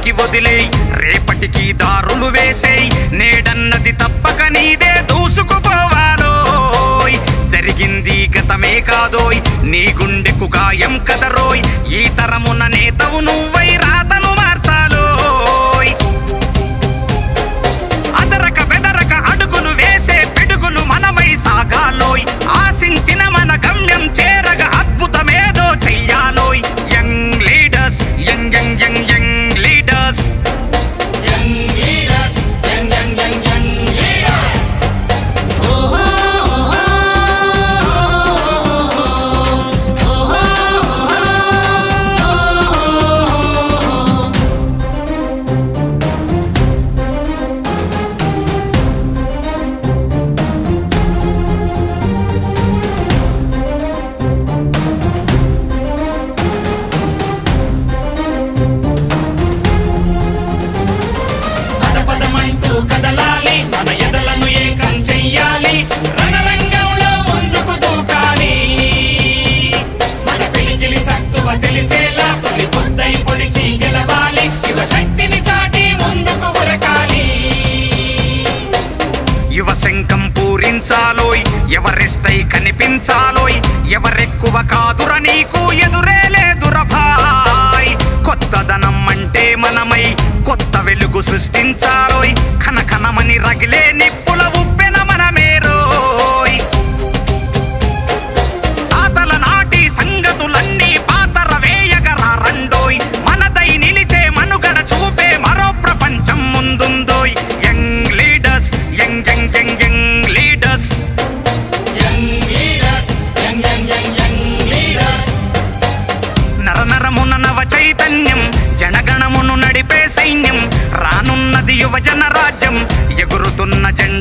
నేటికి వదిలేయ్ రేపటికి దారులు వేసేయ్ నేడన్నది తప్పక నీదే దూసుకుపోవాలోయ్ జరిగింది గతమే కాదోయ్ నీ గుండెకు గాయం కదరోయ్ ఈ తరమున నేతవు నువ్వై రాతను మార్చాలోయ్ అదరక బెదరక అడుగులు వేసే పిడుగులు మనమై సాగాలోయ్ ఆశించిన మన గమ్యం చేరగ అద్భుతమేదో చెయ్యాలోయ్ young leaders young young young young leaders పదపదమంటూ కదలాలి మన ఎదలను ఏకం చెయ్యాలి రణరంగంలో ముందుకు దూకాలి మన పిడికిలి సత్తువ తెలిసేలా తొలి పొద్దై పొడిచి గెలవాలి యువ శక్తిని చాటి ముందుకు ఉరకాలి యువ శంఖం పూరించాలోయ్ ఎవరెస్టై కనిపించాలోయ్ ఎవరెక్కువ కాదుర నీకు ఎదురే లేదుర భాయ్ కొత్తదనం అంటే మనమై కొత్త వెలుగు సృష్టించాలోయ్ కనకనమని రగిలే నిప్పుల ఉప్పెన మనమేరోయ్ తాతల నాటి సంగతులన్నీ పాతర వేయగరా రండోయ్ మనదై నిలిచే మనుగడ చూపే మరో ప్రపంచం ముందుందోయ్ young leaders young young young young leaders young leaders young young young young leaders నరనరమున నవ చైతన్యం జనగణమును నడిపే సైన్యం రానున్నది యువజన రాజ్యం ఎగురుతున్న జెండా